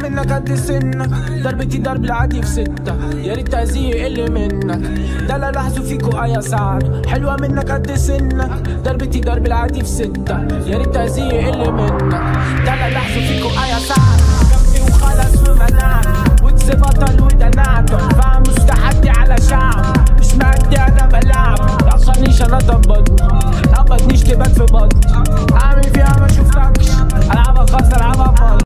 منك قد سنك ضربتي ضرب العادي في ستة يا ريت تأذيه يقل منك ده لا لاحظوا فيكوا آية سعد حلوة منك قد سنك ضربتي ضرب العادي في ستة يا ريت تأذيه يقل منك ده لا